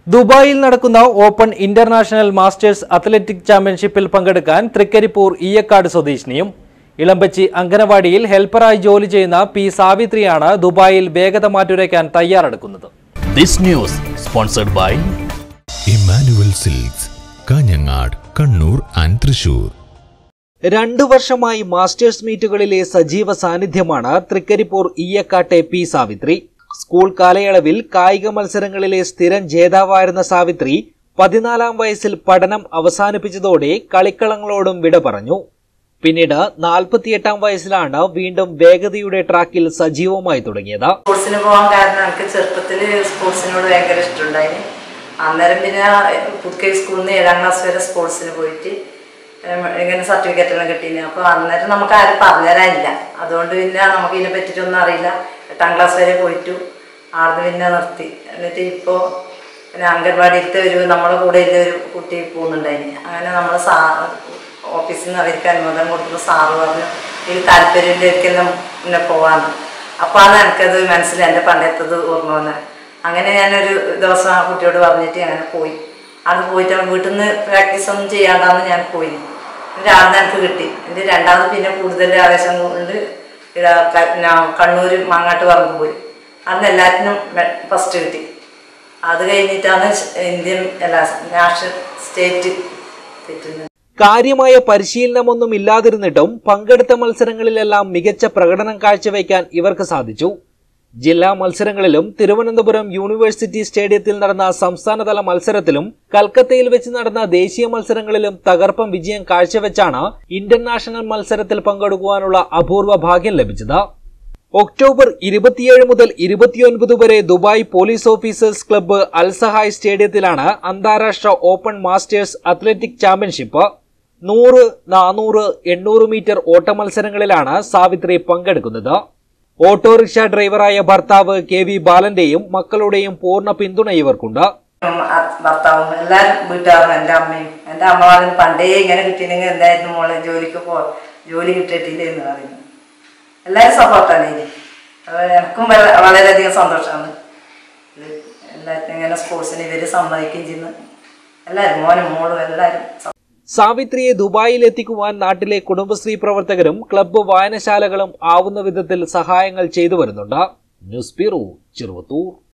ദുബായിൽ നടക്കുന്ന open international masters athletic ചാമ്പ്യൻഷിപ്പിൽ പങ്കെടുക്കാൻ തൃക്കരിപ്പൂർ ഈയക്കാട് സ്വദേശിനിയും ഇളമ്പച്ചി അങ്കനവാടിയിൽ ഹെൽപ്പറായി ജോലി ചെയ്യുന്ന പി സാവിത്രിയാണ് ദുബായിൽ വേഗത മാറ്റുരയ്ക്കാൻ തയ്യാറെടുക്കുന്നത് This news sponsored by Emmanuel Silks Kanhangad Kannur and Thrissur രണ്ടു വർഷമായി മാസ്റ്റേഴ്സ് മീറ്റുകളിലെ സജീവ സാന്നിധ്യമാണ് തൃക്കരിപ്പൂർ ഈയക്കാട്ടെ പി സാവിത്രി സ്കൂൾ കാലയളവിൽ കായിക മത്സരങ്ങളിലെ സ്ഥിരം ജേതാവായിരുന്ന സാവിത്രി പതിനാലാം വയസ്സിൽ പഠനം അവസാനിപ്പിച്ചതോടെ കളിക്കളങ്ങളോടും വിട പറഞ്ഞു പിന്നീട് നാൽപ്പത്തിയെട്ടാം വയസ്സിലാണ് വീണ്ടും വേഗതയുടെ ട്രാക്കിൽ സജീവമായി തുടങ്ങിയത് സ്പോർട്സിന് പോകാൻ കാരണം എനിക്ക് ചെറുപ്പത്തിൽ സ്പോർട്സിനോട് ഭയങ്കര ഇഷ്ടമുണ്ടായിന് അന്നേരം പിന്നെ പുതുക്കൈ സ്കൂളിൽ നിന്ന് ഏഴാം ക്ലാസ് വരെ സ്പോർട്സിന് പോയിട്ട് ഉം, ഇങ്ങനെ സർട്ടിഫിക്കറ്റ് എല്ലാം കിട്ടീന് അപ്പോൾ അന്നേരം നമുക്ക് ആരും പറഞ്ഞുതരാനില്ല അതുകൊണ്ട് പിന്നെ നമുക്ക് ഇതിനെ പറ്റിയിട്ടൊന്നും അറിയില്ല എട്ടാം ക്ലാസ് വരെ പോയിട്ടു ആർന്ന് പിന്നെ നിർത്തി എന്നിട്ട് ഇപ്പോൾ പിന്നെ അംഗൻവാടിയിലത്തെ ഒരു നമ്മളെ കൂടെ ഉള്ള ഒരു കുട്ടി പോകുന്നുണ്ടായിന് അങ്ങനെ നമ്മൾ സാ ഓഫീസിൽ നിന്ന് അവർക്ക് അനുവാദം കൊടുക്കുമ്പോൾ സാറ് പറഞ്ഞു ഇതിൽ താല്പര്യമില്ലായിരിക്കെല്ലാം പിന്നെ പോകാമെന്ന് അപ്പോഴാണ് എനിക്കത് മനസ്സിൽ എൻ്റെ പണ്ടത്തത് ഓർമ്മ വന്നത് അങ്ങനെ ഞാനൊരു ദിവസം ആ കുട്ടിയോട് പറഞ്ഞിട്ട് അങ്ങനെ പോയി അവിടെ പോയിട്ട് വീട്ടിൽ നിന്ന് പ്രാക്ടീസ് ഒന്നും ചെയ്യാണ്ടാന്ന് ഞാൻ പോയി രാവിലെ എനിക്ക് കിട്ടി എൻ്റെ രണ്ടാമത് പിന്നെ കൂടുതൽ ആവേശം കൊണ്ട് ഇവിടെ ക- ഞാൻ കണ്ണൂർ മാങ്ങാട്ട് പറമ്പ് പോയി അന്ന് എല്ലാറ്റിനും ഫസ്റ്റ് കിട്ടി അത് കഴിഞ്ഞിട്ടാണ് ഇന്ത്യൻ അല്ല നാഷണൽ സ്റ്റേറ്റ് തെറ്റുന്നത് കാര്യമായ പരിശീലനമൊന്നും ഇല്ലാതിരുന്നിട്ടും പങ്കെടുത്ത മത്സരങ്ങളിലെല്ലാം മികച്ച പ്രകടനം കാഴ്ചവെക്കാൻ ഇവർക്ക് സാധിച്ചു ജില്ലാ മത്സരങ്ങളിലും തിരുവനന്തപുരം യൂണിവേഴ്സിറ്റി സ്റ്റേഡിയത്തിൽ നടന്ന സംസ്ഥാനതല മത്സരത്തിലും കൽക്കത്തയിൽ വെച്ച് നടന്ന ദേശീയ മത്സരങ്ങളിലും തകർപ്പൻ വിജയം കാഴ്ചവെച്ചാണ് ഇന്റർനാഷണൽ മത്സരത്തിൽ പങ്കെടുക്കുവാനുള്ള അപൂർവ ഭാഗ്യം ലഭിച്ചത് ഒക്ടോബർ ഇരുപത്തിയേഴ് മുതൽ ഇരുപത്തിയൊൻപത് വരെ ദുബായ് പോലീസ് ഓഫീസേഴ്സ് ക്ലബ്ബ് അൽസഹായ് സ്റ്റേഡിയത്തിലാണ് അന്താരാഷ്ട്ര ഓപ്പൺ മാസ്റ്റേഴ്സ് അത്ലറ്റിക് ചാമ്പ്യൻഷിപ്പ് നൂറ് നാനൂറ് എണ്ണൂറ് മീറ്റർ ഓട്ട മത്സരങ്ങളിലാണ് സാവിത്രി പങ്കെടുക്കുന്നത് ഓട്ടോറിക്ഷ ഡ്രൈവറായ ഭർത്താവ് കെ വി ബാലന്റെയും മക്കളുടെയും പൂർണ്ണ പിന്തുണ ഇവർക്കുണ്ട് ഉം, അ- ഭർത്താവും എല്ലാവരും വീട്ടുകാരും എൻ്റെ അമ്മയും എൻ്റെ അമ്മ പറഞ്ഞു പണ്ടേ ഇങ്ങനെ കിട്ടിയില്ലെങ്കിൽ എന്തായിരുന്നു മോളെ ജോലിക്ക് പോ ജോലി കിട്ടിയിട്ടില്ലേ എന്ന് പറയുന്നു എല്ലാവരും സപ്പോർട്ടാണ് ഇനി അത് എനിക്കും വള- വളരെയധികം സന്തോഷമാണ് ഇത് എല്ലാവർക്കും ഇങ്ങനെ സ്പോർട്സിന് ഇവർ സമ്മതിക്കുകയും ചെയ്യുന്നു എല്ലാവരും മോനും മോളും എല്ലാവരും സ- സാവിത്രിയെ ദുബായിൽ എത്തിക്കുവാൻ നാട്ടിലെ കുടുംബശ്രീ പ്രവർത്തകരും ക്ലബ്ബ് വായനശാലകളും ആവുന്ന വിധത്തിൽ സഹായങ്ങൾ ചെയ്തു വരുന്നുണ്ട് ന്യൂസ് ബ്യൂറോ ചെറുവത്തൂർ